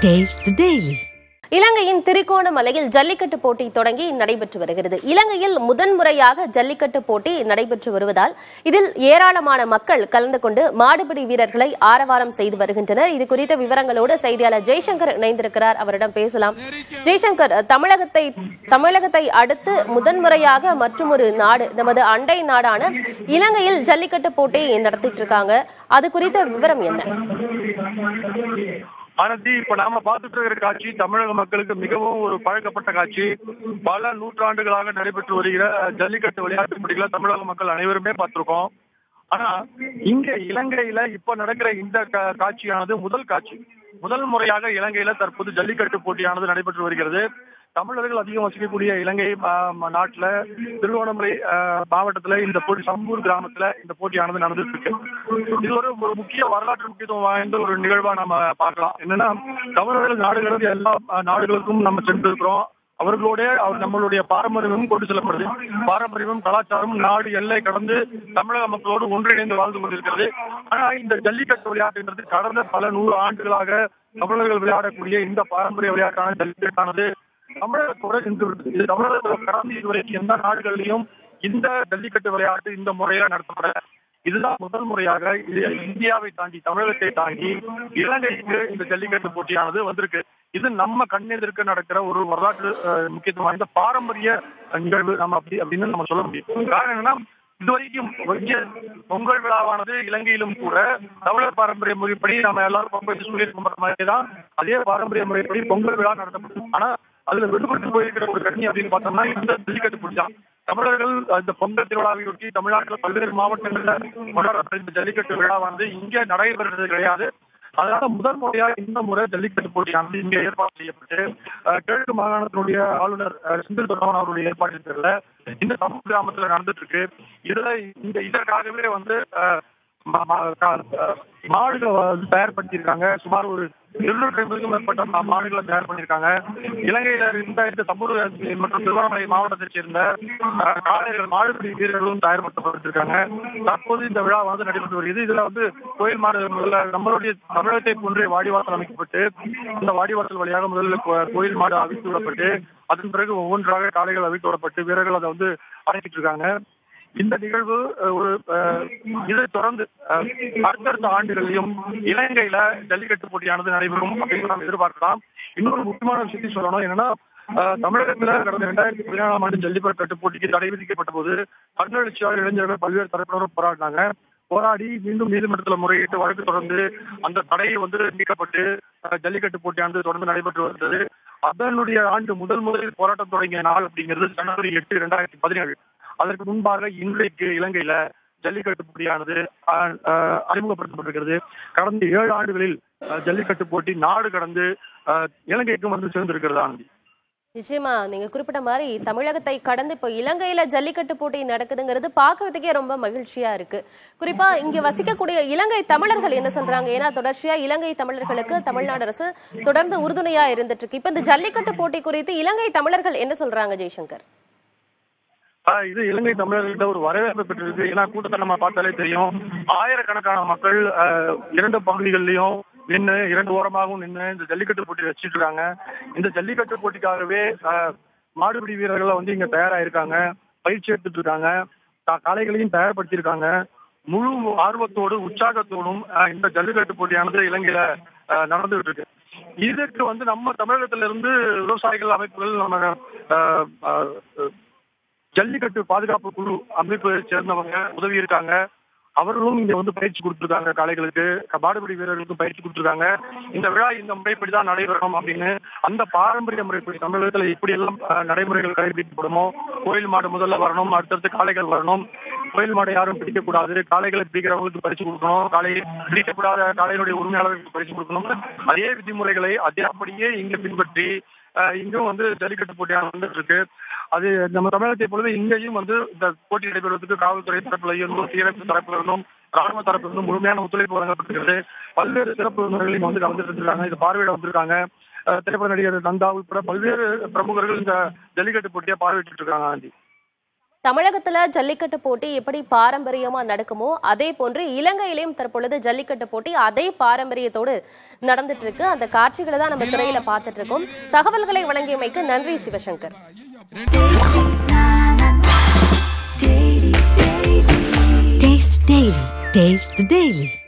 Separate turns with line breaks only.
Taste the Daily.
இலங்கையின் திரிகோணமலையில் ஜல்லிக்கட்டு போட்டி தொடங்கி நடைபெற்று வருகிறது இலங்கையில் முதன்முறையாக ஜல்லிக்கட்டு போட்டி நடைபெற்று வருவதால் இதில் ஏராளமான மக்கள் கலந்து கொண்டு மாடுபிடி வீரர்களை ஆரவாரம் செய்து வருகின்றனர் இது குறித்த விவரங்களோடு செய்தியாளர் ஜெய்சங்கர் இணைந்திருக்கிறார் அவரிடம் பேசலாம் ஜெய்சங்கர் தமிழகத்தை தமிழகத்தை அடுத்து முதன்முறையாக மற்றொரு நாடு நமது அண்டை நாடான இலங்கையில் ஜல்லிக்கட்டு போட்டி நடத்திட்டு இருக்காங்க அது குறித்த விவரம் என்ன
ஆனந்தி இப்ப நாம பார்த்துட்டு இருக்கிற காட்சி தமிழக மக்களுக்கு மிகவும் ஒரு பழக்கப்பட்ட காட்சி பல நூற்றாண்டுகளாக நடைபெற்று வருகிற ஜல்லிக்கட்டு விளையாட்டு போட்டிகளை தமிழக மக்கள் அனைவருமே பார்த்திருக்கோம் ஆனா இங்க இலங்கையில இப்ப நடக்கிற இந்த கா- காட்சியானது முதல் காட்சி முதல் முறையாக இலங்கையில தற்போது ஜல்லிக்கட்டு போட்டியானது நடைபெற்று வருகிறது தமிழர்கள் அதிகம் வசிக்கக்கூடிய இலங்கை ஆ, ம- நாட்டுல திருவோணமலை ஆ, மாவட்டத்துல இந்த போட்டி சம்பூர் கிராமத்துல இந்த போட்டியானது நடந்துட்டு இருக்கு இது ஒரு ஒரு முக்கிய வரலாற்று முக்கியத்துவம் வாய்ந்த ஒரு நிகழ்வா நம்ம பார்க்கலாம் என்னன்னா தமிழர்கள் நாடு கடந்து எல்லா ஆ, நாடுகளுக்கும் நம்ம சென்றிருக்கிறோம் அவர்களோட அவர் நம்மளுடைய பாரம்பரியமும் கொண்டு செல்லப்படுது பாரம்பரியமும் கலாச்சாரமும் நாடு எல்லை கடந்து தமிழக மக்களோடு ஒன்றிணைந்து வாழ்ந்து கொண்டிருக்கிறது ஆனா இந்த ஜல்லிக்கட்டு விளையாட்டுன்றது கடந்த பல நூறு ஆண்டுகளாக தமிழர்கள் விளையாடக்கூடிய இந்த பாரம்பரிய விளையாட்டான ஜல்லிக்கட்டானது தமிழகத்தோட சென்று விட்டது. இது தமிழகத்தோட கடந்து இதுவரைக்கும் எந்த நாடுகளிலும் இந்த ஜல்லிக்கட்டு விளையாட்டு இந்த முறையில நடத்தப்பட இதுதான் முதல் முறையாக இது இந்தியாவை தாண்டி தமிழகத்தை தாண்டி இலங்கைக்கு இந்த ஜல்லிக்கட்டு போட்டியானது வந்திருக்கு இது நம்ம கண்ணெதிர்க்க நடக்கிற ஒரு வரலாற்று அஹ், முக்கியத்துவம் வாய்ந்த பாரம்பரிய நிகழ்வு நம்ம அப்படி அப்படின்னு நம்ம சொல்ல முடியும் காரணம் என்னன்னா இதுவரைக்கும் இங்க பொங்கல் விழாவானது இலங்கையிலும் கூட தமிழர் பாரம்பரிய முறைப்படி நம்ம எல்லாரும் பொங்கல் வச்சு சொல்லியிருக்க மாதிரி தான் அதே பாரம்பரிய முறைப்படி பொங்கல் விழா நடத்தப்படும் ஆனா அதுல விடுபட்டு போயிருக்கிற ஒரு கண்ணி அப்படின்னு பார்த்தோம்னா இந்த ஜல்லிக்கட்டு பிடிச்சான் தமிழர்கள் இந்த பொங்கல் திருவிழாவையொட்டி தமிழ்நாட்டில் பல்வேறு மாவட்டங்கள்ல கொண்டாடப்பட்ட இந்த ஜல்லிக்கட்டு விழாவானது இங்கே நடைபெறுறது கிடையாது அதனால முதல் முறையா இந்த முறை ஜல்லிக்கட்டு போட்டியானது இங்கே ஏற்பாடு செய்யப்பட்டு அஹ், கிழக்கு மாகாணத்தினுடைய ஆளுநர் அஹ், செந்தில் தொண்டவன் அவருடைய ஏற்பாட்டின் பேர்ல இந்த சமூக கிராமத்துல நடந்துட்டு இருக்கு இதுல இந்த இதற்காகவே வந்து அஹ், ம- ம- கா- அஹ், மாடுகளை வந்து தயார்படுத்தியிருக்காங்க சுமார் ஒரு இருநூற்றி ஐம்பதுக்கும் மேற்பட்ட மா- மாடுகளை தயார் பண்ணியிருக்காங்க இலங்கையில இருந்த இந்த சம்பூர் மற்றும் திருவண்ணாமலை மாவட்டத்தைச் சேர்ந்த அஹ், காளையர்கள் மாடுபிடி வீரர்களும் தயார்படுத்தப்பட்டிருக்காங்க தற்போது இந்த விழா வந்து நடைபெற்று வருகிறது இதுல வந்து கோயில் மாடு முதல்ல நம்மளுடைய தமிழகத்தை போன்றே வாடிவாசல் அமைக்கப்பட்டு இந்த வாடிவாசல் வழியாக முதல்ல கோ- கோயில் மாடு அவிழ்த்து விடப்பட்டு அதன் பிறகு ஒவ்வொன்றாக காளைகள் அவிழ்த்து விடப்பட்டு வீரர்கள் அதை வந்து அழைச்சிட்டு இருக்காங்க இந்த நிகழ்வு அஹ், ஒரு அஹ், இதை தொடர்ந்து அஹ், அடுத்தடுத்த ஆண்டுகளிலும் இலங்கையில ஜல்லிக்கட்டு போட்டியானது நடைபெறும் அப்படின்னு நாம் எதிர்பார்க்கலாம் இன்னொரு முக்கியமான விஷயத்தை சொல்லணும் என்னன்னா அஹ், தமிழகத்துல கடந்த இரண்டாயிரத்தி பதினேழாம் ஆண்டு ஜல்லிக்கட்டு போட்டிக்கு தடை விதிக்கப்பட்ட போது பதினெழுச்சியாளர் இளைஞர்கள் பல்வேறு தரப்பினரும் போராடினாங்க போராடி மீண்டும் நீதிமன்றத்தில் முறையிட்டு வழக்கு தொடர்ந்து அந்த தடையை வந்து நீக்கப்பட்டு அஹ், ஜல்லிக்கட்டு போட்டியானது தொடர்ந்து நடைபெற்று வருகிறது அதனுடைய ஆண்டு முதல் முதலில் போராட்டம் தொடங்கிய நாள் அப்படிங்கிறது ஜனவரி எட்டு இரண்டாயிரத்தி பதினேழு அதற்கு முன்பாக இன்றைக்கு இலங்கையில ஜல்லிக்கட்டு போட்டியானது அஹ், அஹ், அறிமுகப்படுத்தப்பட்டிருக்கிறது கடந்த ஏழு ஆண்டுகளில் அஹ், ஜல்லிக்கட்டு போட்டி நாடு கடந்து அஹ், இலங்கைக்கும் வந்து சேர்ந்திருக்கிறது ஆனந்தி
நிச்சயமா நீங்க குறிப்பிட்ட மாதிரி தமிழகத்தை கடந்து இப்போ இலங்கையில ஜல்லிக்கட்டு போட்டி நடக்குதுங்கிறது பாக்குறதுக்கே ரொம்ப மகிழ்ச்சியா இருக்கு குறிப்பா இங்க வசிக்கக்கூடிய இலங்கை தமிழர்கள் என்ன சொல்றாங்க ஏன்னா தொடர்ச்சியா இலங்கை தமிழர்களுக்கு தமிழ்நாடு அரசு தொடர்ந்து உறுதுணையா இருந்துட்டு இருக்கு இப்ப இந்த ஜல்லிக்கட்டு போட்டி குறித்து இலங்கை தமிழர்கள் என்ன சொல்றாங்க ஜெய்சங்கர்
ஆஹ் இது இலங்கை தமிழர்கிட்ட ஒரு வரவேற்பு பெற்றிருக்கு ஏன்னா கூட்டத்தை நம்ம பார்த்தாலே தெரியும் ஆயிரக்கணக்கான மக்கள் ஆஹ், இரண்டு பகுதிகளிலையும் நின்று இரண்டு ஓரமாகவும் நின்று இந்த ஜல்லிக்கட்டு போட்டி வச்சிட்டு இருக்காங்க இந்த ஜல்லிக்கட்டு போட்டிக்காகவே ஆஹ், மாடுபிடி வீரர்கள் வந்து இங்க தயாராயிருக்காங்க பயிற்சி எடுத்துட்டு இருக்காங்க கா- காளைகளையும் தயார்படுத்தியிருக்காங்க முழு ஆர்வத்தோடு உற்சாகத்தோடும் ஆஹ், இந்த ஜல்லிக்கட்டு போட்டியானது இலங்கையில ஆஹ், நடந்துகிட்டு இருக்கு இதற்கு வந்து நம்ம தமிழகத்திலிருந்து இருந்து விவசாயிகள் அமைப்புகள் நம்ம ஆஹ், ஆஹ், ஜல்லிக்கட்டு பாதுகாப்பு குழு அமைப்பை சேர்ந்தவங்க உதவி இருக்காங்க அவர்களும் இங்க வந்து பயிற்சி கொடுத்துருக்காங்க காளைகளுக்கு மாடுபிடி வீரர்களுக்கும் பயிற்சி கொடுத்துருக்காங்க இந்த விழா இந்த முறைப்படி தான் நடைபெறணும் அப்படின்னு அந்த பாரம்பரிய முறைப்படி தமிழகத்துல இப்படி எல்லாம் அஹ், நடைமுறைகள் கடைபிடிக்கப்படுமோ கோயில் மாடு முதல்ல வரணும் அடுத்தடுத்து காளைகள் வரணும் கோயில் மாடை யாரும் பிடிக்கக்கூடாது காளைகளை பிடிக்கிறவங்களுக்கு பரிசு கொடுக்கணும் காளை பிடிக்கக்கூடாத காளையினுடைய உரிமையாளர்களுக்கு பரிசு கொடுக்கணும் அதே விதிமுறைகளை அதே அப்படியே இங்க பின்பற்றி அஹ், இங்கும் வந்து ஜல்லிக்கட்டு போட்டியாக வந்துட்டு இருக்கு அது நம்ம தமிழகத்தை பொழுது இங்கேயும் வந்து இந்த போட்டி நடைபெறுவதற்கு காவல்துறை தரப்புல இருந்தும் தீயணைப்பு தரப்புல இருந்தும் ராணுவ தரப்புல இருந்தும் முழுமையான ஒத்துழைப்பு வழங்கப்பட்டிருக்கிறது பல்வேறு சிறப்பு விருந்தினர்கள் வந்து கலந்துட்டு இருக்காங்க இதை பார்வையிட வந்திருக்காங்க அஹ், திரைப்பட நடிகர் நந்தா உட்பட பல்வேறு பிரமுகர்கள் இந்த ஜல்லிக்கட்டு போட்டியை பார்வையிட்டு இருக்காங்க ஆண்டி
தமிழகத்துல ஜல்லிக்கட்டு போட்டி எப்படி பாரம்பரியமா நடக்குமோ அதே போன்று இலங்கையிலும் தற்பொழுது ஜல்லிக்கட்டு போட்டி அதே பாரம்பரியத்தோடு நடந்துட்டு இருக்கு அந்த காட்சிகளை தான் நம்ம திரையில பார்த்துட்டு இருக்கோம் தகவல்களை வழங்கியமைக்கு நன்றி Sivasankar
Taste the Daily. Taste the Daily.